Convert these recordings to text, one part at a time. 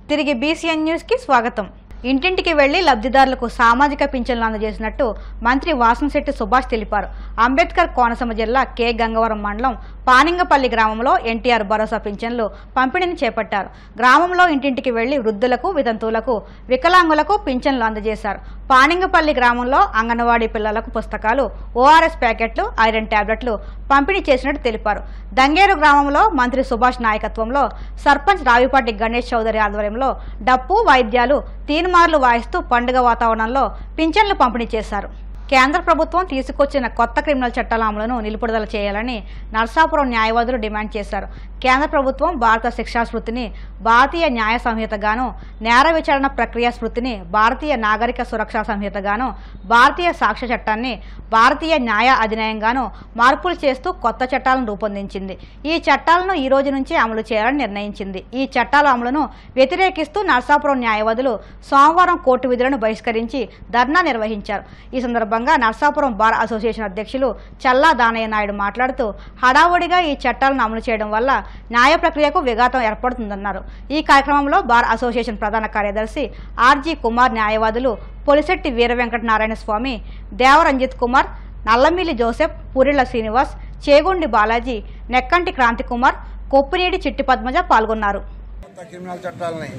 తిరిగి బీసీఎన్ న్యూస్కి స్వాగతం ఇంటింటికి వెళ్లి లబ్ధిదారులకు సామాజిక పింఛన్లు అందజేసినట్టు మంత్రి వాసంశెట్టి సుభాష్ తెలిపారు అంబేద్కర్ కోనసీమ జిల్లా కె గంగవరం మండలం పానింగపల్లి గ్రామంలో ఎన్టీఆర్ భరోసా పింఛన్లు పంపిణీని చేపట్టారు గ్రామంలో ఇంటింటికి వెళ్లి వృద్ధులకు వితంతువులకు వికలాంగులకు పింఛన్లు అందజేశారు పానింగపల్లి గ్రామంలో అంగన్వాడీ పిల్లలకు పుస్తకాలు ఓఆర్ఎస్ ప్యాకెట్లు ఐరన్ టాబ్లెట్లు పంపిణీ చేసినట్టు తెలిపారు దంగేరు గ్రామంలో మంత్రి సుభాష్ నాయకత్వంలో సర్పంచ్ రావిపాటి గణేష్ చౌదరి ఆధ్వర్యంలో డప్పు వాయిద్యాలు తీన్మార్లు వాయిస్తూ పండుగ వాతావరణంలో పింఛన్లు పంపిణీ చేశారు కేంద్ర ప్రభుత్వం తీసుకొచ్చిన కొత్త క్రిమినల్ చట్టాల అమలును నిలుపుదల చేయాలని నర్సాపురం న్యాయవాదులు డిమాండ్ చేశారు కేంద్ర ప్రభుత్వం భారత శిక్షా స్మృతిని భారతీయ న్యాయ సంహితగాను నేర విచారణ ప్రక్రియ స్మృతిని భారతీయ నాగరిక సురక్షా సంహితగాను భారతీయ సాక్ష్య చట్టాన్ని భారతీయ న్యాయ అధినయంగాను మార్పులు చేస్తూ కొత్త చట్టాలను రూపొందించింది ఈ చట్టాలను ఈ రోజు నుంచి అమలు చేయాలని నిర్ణయించింది ఈ చట్టాల అమలును వ్యతిరేకిస్తూ నర్సాపురం న్యాయవాదులు సోమవారం కోర్టు విధులను బహిష్కరించి ధర్నా నిర్వహించారు ఈ సందర్భంగా నర్సాపురం బార్ అసోసియేషన్ అధ్యక్షులు చల్లా దానయ్య నాయుడు మాట్లాడుతూ హడావుడిగా ఈ చట్టాలను అమలు చేయడం వల్ల న్యాయ ప్రక్రియకు విఘాతం ఏర్పడుతుందన్నారు ఈ కార్యక్రమంలో బార్ అసోసియేషన్ ప్రధాన కార్యదర్శి ఆర్జీ కుమార్ న్యాయవాదులు పొలిశెట్టి వీర వెంకట నారాయణ స్వామి దేవరంజిత్ కుమార్ నల్లమిల్లి జోసెఫ్ పురిళ్ల శ్రీనివాస్ చేగుండి బాలాజీ నెక్కంటి క్రాంతి కుమార్ కొప్పినేడి చిట్టి పద్మజ పాల్గొన్నారు కొత్త క్రిమినల్ చట్టాలని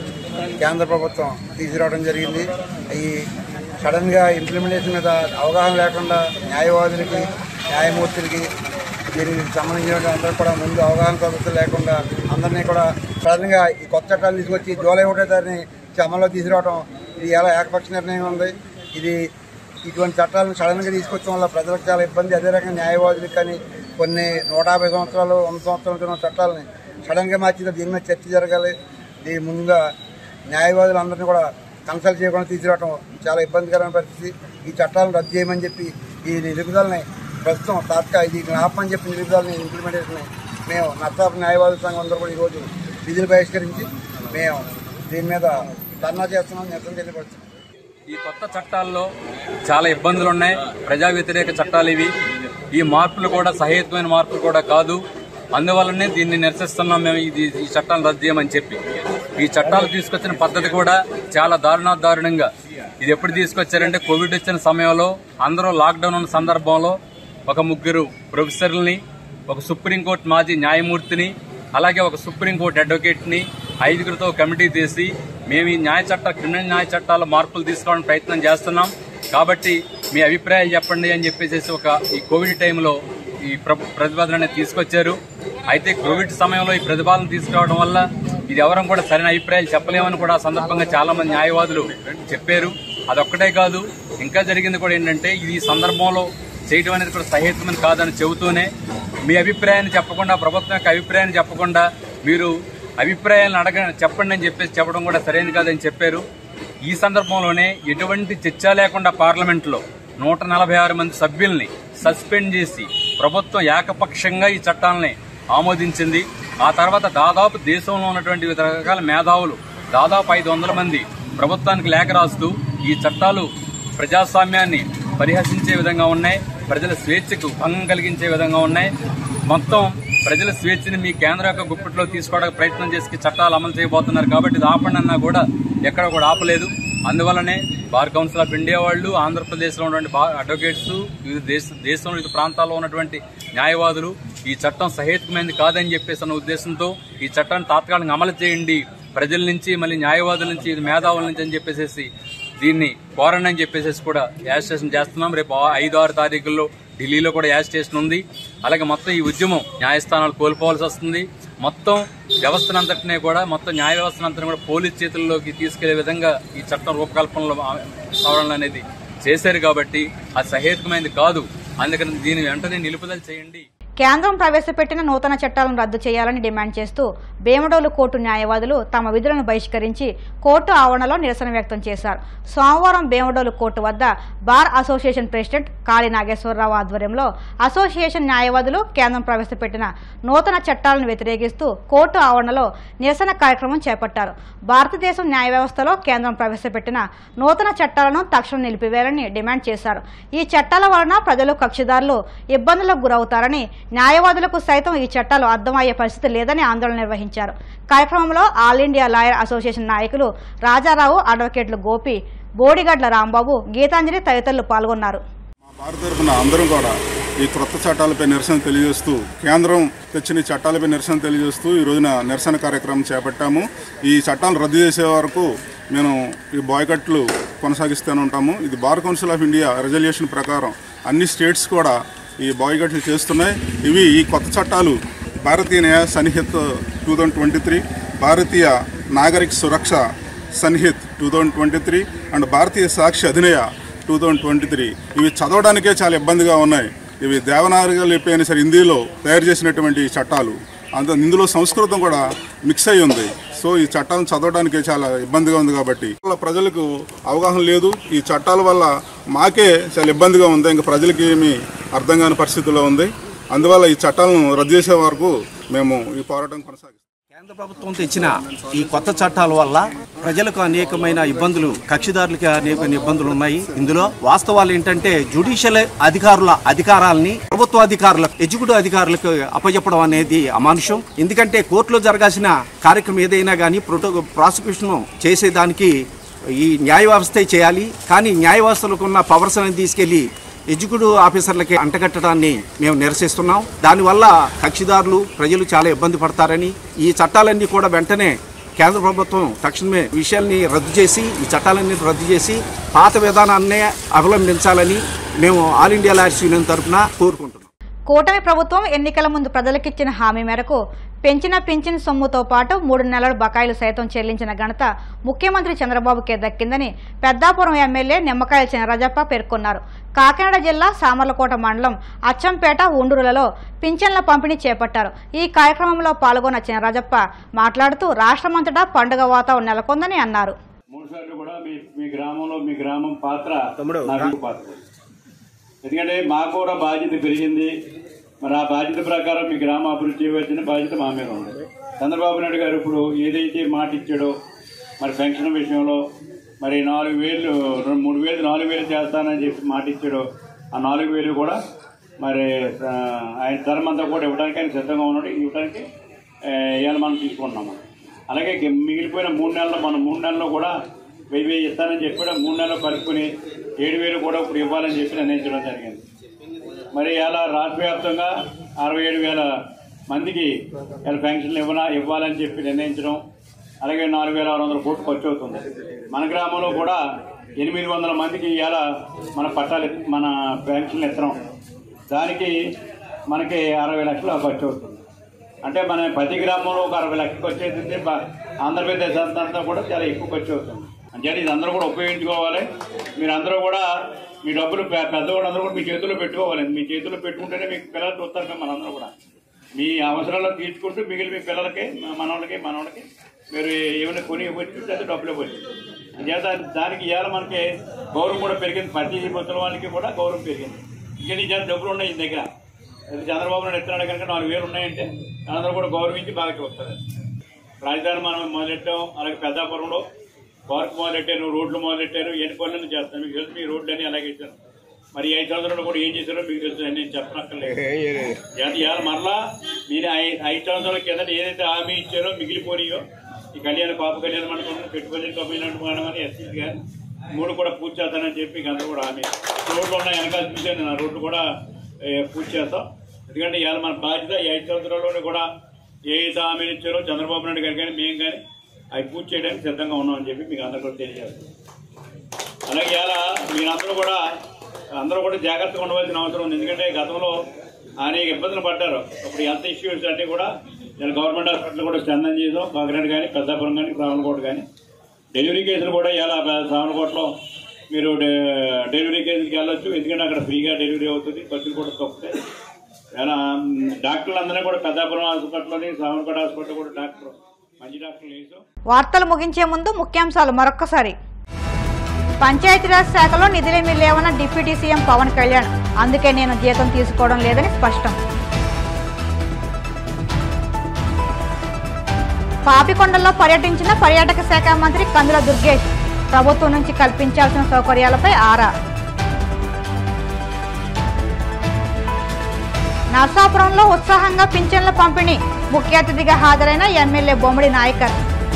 కేంద్ర ప్రభుత్వం తీసుకురావడం జరిగింది ఈ సడన్గా ఇంప్లిమెంటేషన్ మీద అవగాహన లేకుండా న్యాయవాదులకి న్యాయమూర్తులకి దీనికి సంబంధించిన అందరూ కూడా ముందు అవగాహన ప్రభుత్వం లేకుండా అందరినీ కూడా సడన్గా ఈ కొత్త చట్టాలు తీసుకొచ్చి జూలై ఒకటో తారీఖుని అమల్లో తీసుకురావడం ఇది ఎలా ఏకపక్ష నిర్ణయం ఉంది ఇది ఇటువంటి చట్టాలను సడన్గా తీసుకొచ్చడం వల్ల ప్రజలకు చాలా ఇబ్బంది అదే రకంగా న్యాయవాదులకు కానీ కొన్ని నూట యాభై సంవత్సరాలు వంద సంవత్సరాల క్రితం చట్టాలని సడన్గా మార్చి దీని మీద చర్చ జరగాలి దీని ముందుగా న్యాయవాదులందరినీ కూడా కన్సల్ట్ చేయకుండా తీసుకురావడం చాలా ఇబ్బందికరమైన పరిస్థితి ఈ చట్టాలను రద్దు చేయమని చెప్పి ఈ నిలుపుదలని ప్రస్తుతం తాత్కాలిక ఇది జ్ఞాపకం చెప్పి నిలుపుదలని ఇంప్లిమెంటేషన్ మేము నర్సాపు న్యాయవాదుల సంఘం అందరూ కూడా ఈరోజు విధులు బహిష్కరించి మేము దీని మీద ధర్నా చేస్తున్నాం నిరసన తెలియపరుస్తున్నాం ఈ కొత్త చట్టాల్లో చాలా ఇబ్బందులు ఉన్నాయి ప్రజా వ్యతిరేక చట్టాలు ఇవి ఈ మార్పులు కూడా సహేతుమైన మార్పులు కూడా కాదు అందువల్లనే దీన్ని నిరసిస్తున్నాం మేము ఇది ఈ చట్టాలను రద్దు చేయమని చెప్పి ఈ చట్టాలు తీసుకొచ్చిన పద్ధతి కూడా చాలా దారుణా దారుణంగా ఇది ఎప్పుడు తీసుకొచ్చారంటే కోవిడ్ వచ్చిన సమయంలో అందరూ లాక్డౌన్ ఉన్న సందర్భంలో ఒక ముగ్గురు ప్రొఫెసర్లని ఒక సుప్రీంకోర్టు మాజీ న్యాయమూర్తిని అలాగే ఒక సుప్రీంకోర్టు అడ్వకేట్ని ఐదుగురితో కమిటీ తీసి మేము ఈ న్యాయ చట్ట క్రిమినల్ న్యాయ చట్టాల మార్పులు తీసుకోవడానికి ప్రయత్నం చేస్తున్నాం కాబట్టి మీ అభిప్రాయాలు చెప్పండి అని చెప్పేసి ఒక ఈ కోవిడ్ టైంలో ఈ ప్ర- ప్రతిపాదన అనేది తీసుకొచ్చారు అయితే కోవిడ్ సమయంలో ఈ ప్రతిపాదన తీసుకురావడం వల్ల ఇది ఎవరం కూడా సరైన అభిప్రాయాలు చెప్పలేమని కూడా ఆ సందర్భంగా చాలా మంది న్యాయవాదులు చెప్పారు అదొక్కటే కాదు ఇంకా జరిగింది కూడా ఏంటంటే ఇది ఈ సందర్భంలో చేయడం అనేది కూడా సహేతుమని కాదని చెబుతూనే మీ అభిప్రాయాన్ని చెప్పకుండా ప్రభుత్వం యొక్క అభిప్రాయాన్ని చెప్పకుండా మీరు అభిప్రాయాలను అడగ చెప్పండి అని చెప్పేసి చెప్పడం కూడా సరైనది కాదని చెప్పారు ఈ సందర్భంలోనే ఎటువంటి చర్చ లేకుండా పార్లమెంట్లో నూట నలభై ఆరు మంది సభ్యుల్ని సస్పెండ్ చేసి ప్రభుత్వం ఏకపక్షంగా ఈ చట్టాలని ఆమోదించింది ఆ తర్వాత దాదాపు దేశంలో ఉన్నటువంటి వివిధ రకాల మేధావులు దాదాపు ఐదు వందల మంది ప్రభుత్వానికి లేఖ రాస్తూ ఈ చట్టాలు ప్రజాస్వామ్యాన్ని పరిహసించే విధంగా ఉన్నాయి ప్రజల స్వేచ్ఛకు భంగం కలిగించే విధంగా ఉన్నాయి మొత్తం ప్రజల స్వేచ్ఛని మీ కేంద్రం యొక్క గుప్పిట్లో తీసుకోవడానికి ప్రయత్నం చేసి చట్టాలు అమలు చేయబోతున్నారు కాబట్టి ఇది ఆపండి అన్నా కూడా ఎక్కడ కూడా ఆపలేదు అందువల్లనే బార్ కౌన్సిల్ ఆఫ్ ఇండియా వాళ్ళు ఆంధ్రప్రదేశ్లో ఉన్నటువంటి బా- అడ్వకేట్స్ వివిధ దేశ దేశంలో వివిధ ప్రాంతాల్లో ఉన్నటువంటి న్యాయవాదులు ఈ చట్టం సహేతుకమైనది కాదని చెప్పేసి అన్న ఉద్దేశంతో ఈ చట్టాన్ని తాత్కాలికంగా అమలు చేయండి ప్రజల నుంచి మళ్ళీ న్యాయవాదుల నుంచి ఇది మేధావుల నుంచి అని చెప్పేసి దీన్ని కోరండి అని చెప్పేసి కూడా యాజిటేషన్ చేస్తున్నాం రేపు ఆ- ఐదు ఆరు తారీఖుల్లో ఢిల్లీలో కూడా యాజిటేషన్ ఉంది అలాగే మొత్తం ఈ ఉద్యమం న్యాయస్థానాలు కోల్పోవాల్సి వస్తుంది మొత్తం వ్యవస్థనంతటినీ కూడా మొత్తం న్యాయ వ్యవస్థనంతటిని కూడా పోలీస్ చేతుల్లోకి తీసుకెళ్లే విధంగా ఈ చట్టం రూపకల్పనలో ఆ- సవరణ అనేది చేశారు కాబట్టి అది సహేతుకమైనది కాదు అందుకని దీని వెంటనే నిలుపుదల చేయండి కేంద్రం ప్రవేశపెట్టిన నూతన చట్టాలను రద్దు చేయాలని డిమాండ్ చేస్తూ భీమడోలు కోర్టు న్యాయవాదులు తమ విధులను బహిష్కరించి కోర్టు ఆవరణలో నిరసన వ్యక్తం చేశారు సోమవారం భీమడోలు కోర్టు వద్ద bar association president Kali Nageswararao ఆధ్వర్యంలో అసోసియేషన్ న్యాయవాదులు కేంద్రం ప్రవేశపెట్టిన నూతన చట్టాలను వ్యతిరేకిస్తూ కోర్టు ఆవరణలో నిరసన కార్యక్రమం చేపట్టారు భారతదేశం న్యాయ వ్యవస్థలో కేంద్రం ప్రవేశపెట్టిన నూతన చట్టాలను తక్షణం నిలిపివేయాలని డిమాండ్ చేశారు ఈ చట్టాల వలన ప్రజలు కక్షిదారులు ఇబ్బందులకు గురవుతారని న్యాయవాదులకు సైతం ఈ చట్టాలు అర్థమయ్యే పరిస్థితి లేదని ఆందోళన నిర్వహించారు కార్యక్రమంలో ఆల్ ఇండియా లాయర్ అసోసియేషన్ నాయకులు రాజారావు అడ్వకేట్లు గోపి బోడిగడ్ల రాంబాబు గీతాంజలి తదితరులు పాల్గొన్నారు మా భారత తరఫున అందరం కూడా ఈ క్రొత్త చట్టాలపై నిరసన తెలియజేస్తూ కేంద్రం తెచ్చిన ఈ చట్టాలపై నిరసన తెలియజేస్తూ ఈ రోజున నిరసన కార్యక్రమం చేపట్టాము ఈ చట్టాలు రద్దు చేసే వరకు మేము ఈ బాయ్కట్లు కొనసాగిస్తూనే ఉంటాము ఇది bar council of India resolution ప్రకారం అన్ని స్టేట్స్ కూడా ఈ బాయ్కట్లు చేస్తున్నాయి ఇవి ఈ కొత్త చట్టాలు Bharatiya Nyaya Sanhita two thousand twenty three Bharatiya Nagarik Suraksha Sanhita two thousand twenty three and Bharatiya Sakshi Adhiniyam two thousand twenty three ఇవి చదవడానికే చాలా ఇబ్బందిగా ఉన్నాయి ఇవి దేవనాగరిగా లేపైనా సరే హిందీలో తయారు చేసినటువంటి ఈ చట్టాలు అంత ఇందులో సంస్కృతం కూడా మిక్స్ అయి ఉంది సో ఈ చట్టాలను చదవడానికి చాలా ఇబ్బందిగా ఉంది కాబట్టి వాళ్ళ ప్రజలకు అవగాహన లేదు ఈ చట్టాల వల్ల మాకే చాలా ఇబ్బందిగా ఉంది ఇంకా ప్రజలకి ఏమీ అర్థం కాని పరిస్థితిలో ఉంది అందువల్ల ఈ చట్టాలను రద్దు చేసే వరకు మేము ఈ పోరాటం కొనసాగిస్తాం కేంద్ర ప్రభుత్వం తెచ్చిన ఈ కొత్త చట్టాల వల్ల ప్రజలకు అనేకమైన ఇబ్బందులు కక్షిదారులకి అనేక ఇబ్బందులు ఉన్నాయి ఇందులో వాస్తవాలు ఏంటంటే జ్యుడిషియల్ అధికారుల అధికారాలని ప్రభుత్వ అధికారులకు ఎగ్జిక్యూటివ్ అధికారులకు అప్పచెప్పడం అనేది అమానుషం ఎందుకంటే కోర్టులో జరగాల్సిన కార్యక్రమం ఏదైనా కానీ ప్రోటో ప్రాసిక్యూషన్ చేసేదానికి ఈ న్యాయ వ్యవస్థే చేయాలి కానీ న్యాయ వ్యవస్థలకు ఉన్న పవర్స్ అనేది తీసుకెళ్లి ఎగ్జిక్యూటివ్ ఆఫీసర్లకి అంటగట్టడాన్ని మేము నిరసిస్తున్నాం దానివల్ల కక్షిదారులు ప్రజలు చాలా ఇబ్బంది పడతారని ఈ చట్టాలన్నీ కూడా వెంటనే కేంద్ర ప్రభుత్వం తక్షణమే విషయాల్ని రద్దు చేసి ఈ చట్టాలన్నీ రద్దు చేసి పాత విధానాన్నే అవలంబించాలని మేము ఆల్ ఇండియా లాయర్స్ యూనియన్ తరఫున కోరుకుంటున్నాం కూటమి ప్రభుత్వం ఎన్నికల ముందు ప్రజలకిచ్చిన హామీ మేరకు పెంచిన పింఛన్ సొమ్ముతో పాటు మూడు నెలల బకాయిలు సైతం చెల్లించిన ఘనత ముఖ్యమంత్రి చంద్రబాబుకే దక్కిందని పెద్దాపురం ఎమ్మెల్యే నిమ్మకాయల చినరాజప్ప పేర్కొన్నారు కాకినాడ జిల్లా సామర్లకోట మండలం అచ్చంపేట ఉండురులలో పింఛన్ల పంపిణీ చేపట్టారు ఈ కార్యక్రమంలో పాల్గొన్న చినరాజప్ప మాట్లాడుతూ రాష్ట్రమంతటా పండుగ వాతావరణం నెలకొందని అన్నారు మూడు సార్లు కూడా మీ మీ గ్రామంలో మీ గ్రామం పాత్ర నాకు పాత్ర ఎందుకంటే మాకు కూడా బాధ్యత పెరిగింది మరి ఆ బాధ్యత ప్రకారం మీ గ్రామ అభివృద్ధి చేయవలసిన బాధ్యత మా మీద ఉంది చంద్రబాబు నాయుడు గారు ఇప్పుడు ఏదైతే మాట ఇచ్చాడో మరి పెన్షన్ విషయంలో మరి నాలుగు వేలు రెండు మూడు వేలు నాలుగు వేలు చేస్తానని చెప్పి మాట ఇచ్చాడో ఆ నాలుగు వేలు కూడా మరి ఆ, ఆయన ధర్మం అంతా కూడా ఇవ్వడానికి ఆయన సిద్ధంగా ఉన్నాడు ఇవ్వడానికి ఆ, ఇవాళ మనం తీసుకుంటున్నాము అలాగే గి- మిగిలిపోయిన మూడు నెలల్లో మనం మూడు నెలల్లో కూడా వెయ్యి వెయ్యి ఇస్తానని చెప్పి కూడా మూడు నెలలు కలుపుకుని ఏడు వేలు కూడా ఇప్పుడు ఇవ్వాలని చెప్పి నిర్ణయించడం జరిగింది మరి అలా రాష్ట్ర వ్యాప్తంగా అరవై ఏడు వేల మందికి ఇలా పెన్షన్లు ఇవ్వనా ఇవ్వాలని చెప్పి నిర్ణయించడం అలాగే నాలుగు వేల ఆరు వందల కోట్లు ఖర్చు అవుతుంది మన గ్రామంలో కూడా ఎనిమిది వందల మందికి ఇవాళ మన పట్టాలు ఎత్- మన పెన్షన్లు ఎత్తడం దానికి మనకి అరవై లక్షలు ఖర్చు అవుతుంది అంటే మన ప్రతి గ్రామంలో ఒక అరవై లక్షలు ఖర్చు అవుతుంది బ- ఆంధ్రప్రదేశ్ అంతా కూడా చాలా ఎక్కువ ఖర్చు అవుతుంది అంటే ఇది అందరూ కూడా ఉపయోగించుకోవాలి మీరు అందరూ కూడా మీ డబ్బులు పె- పెద్దవాళ్ళు అందరూ కూడా మీ చేతుల్లో పెట్టుకోవాలి మీ చేతుల్లో పెట్టుకుంటేనే మీకు పిల్లలు చూస్తారు కదా మనందరూ కూడా మీ అవసరాలు తీర్చుకుంటూ మిగిలిన మీ పిల్లలకి మన- మనవాళ్ళకి మనవాళ్ళకి మీరు ఏమైనా కొని ఇవ్వచ్చు లేదా డబ్బులు ఇవ్వచ్చు చేత దానికి ఇవాళ మనకి గౌరవం కూడా పెరిగింది ప్రతి ముసలి వాళ్ళకి కూడా గౌరవం పెరిగింది ఇంకా నీ చేత డబ్బులు ఉన్నాయి ఈ దగ్గర అది చంద్రబాబు నాయుడు ఎత్తున్నాడు కనుక నాలుగు వేలు ఉన్నాయంటే అందరూ కూడా గౌరవించి బాగా చూస్తారు రాజధాని మనం మొదలెట్టాం అలాగే పెద్దాపురంలో పార్క్ మొదలెట్టారు రోడ్లు మొదలెట్టారు ఎన్ని పనులను చేస్తాను మీకు తెలుసు మీ రోడ్లు అన్ని అలాగే ఇచ్చారు మరి ఈ ఐదు సంవత్సరాలు కూడా ఏం చేశారో మీకు తెలుసు నేను చెప్పనక్కర్లేదు ఇవాళ ఇవాళ మరలా మీరు ఐ- ఐదు సంవత్సరాల కింద ఏదైతే హామీ ఇచ్చారో మిగిలిపోయినాయో ఈ కళ్యాణ పాప కళ్యాణ మండపం పెట్టుబడి కమ్యూనిటీ మండపం ఎస్సీ గారు మూడు కూడా పూర్తి చేస్తానని చెప్పి మీకు అందరూ కూడా హామీ రోడ్లు ఉన్నాయి వెనకాల చూశాను నా రోడ్లు కూడా ఏ, పూర్తి చేస్తాం ఎందుకంటే ఇవాళ మన బాధ్యత ఈ ఐదు సంవత్సరాల్లోనే కూడా ఏ అయితే హామీలు ఇచ్చారో చంద్రబాబు నాయుడు గారు కానీ మేము కానీ అవి పూర్తి చేయడానికి సిద్ధంగా ఉన్నామని చెప్పి మీకు అందరూ కూడా తెలియజేస్తాం అలాగే ఇలా మీరందరూ కూడా అందరూ కూడా జాగ్రత్తగా ఉండవలసిన అవసరం ఉంది ఎందుకంటే గతంలో అనేక ఇబ్బందులు పడ్డారు అప్పుడు హెల్త్ ఇష్యూస్ అన్నీ కూడా నేను గవర్నమెంట్ హాస్పిటల్ కూడా స్పందన చేసాం కాకినాడ కానీ పెద్దాపురం కానీ రావణకోట కానీ డెలివరీ కేసులు కూడా ఇలా రావణకోటలో మీరు డె- డెలివరీ కేసులకి వెళ్ళొచ్చు ఎందుకంటే అక్కడ ఫ్రీగా డెలివరీ అవుతుంది ఖర్చులు కూడా తప్పుతాయి ఇలా మ్, డాక్టర్లు అందరినీ కూడా పెద్దాపురం హాస్పిటల్లోని సావనకోట హాస్పిటల్ కూడా డాక్టర్ మంచి డాక్టర్లు వేసాం వార్తలు ముగించే ముందు ముఖ్యాంశాలు మరొక్కసారి పంచాయతీరాజ్ శాఖలో నిధులేమీ లేవన్న డిప్యూటీ సీఎం పవన్ కళ్యాణ్ అందుకే నేను జీతం తీసుకోవడం లేదని స్పష్టం పాపికొండల్లో పర్యటించిన పర్యాటక శాఖ మంత్రి కందుల దుర్గేష్ ప్రభుత్వం నుంచి కల్పించాల్సిన సౌకర్యాలపై ఆరా నర్సాపురంలో ఉత్సాహంగా పింఛన్ల పంపిణీ ముఖ్య అతిథిగా హాజరైన ఎమ్మెల్యే బొమ్మడి నాయకర్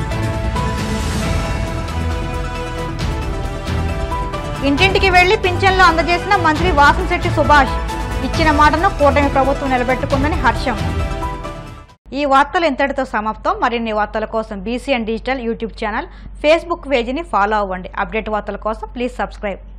ఇంటింటికి వెళ్లి పింఛన్లు అందజేసిన మంత్రి వాసంశెట్టి సుభాష్ ఇచ్చిన మాటను కూటమి ప్రభుత్వం నిలబెట్టుకుందని హర్షం ఈ వార్తలు ఇంతటితో సమాప్తం మరిన్ని వార్తల కోసం BCN digital YouTube channel Facebook పేజీని ఫాలో అవ్వండి అప్డేట్ వార్తల కోసం ప్లీజ్ సబ్స్క్రైబ్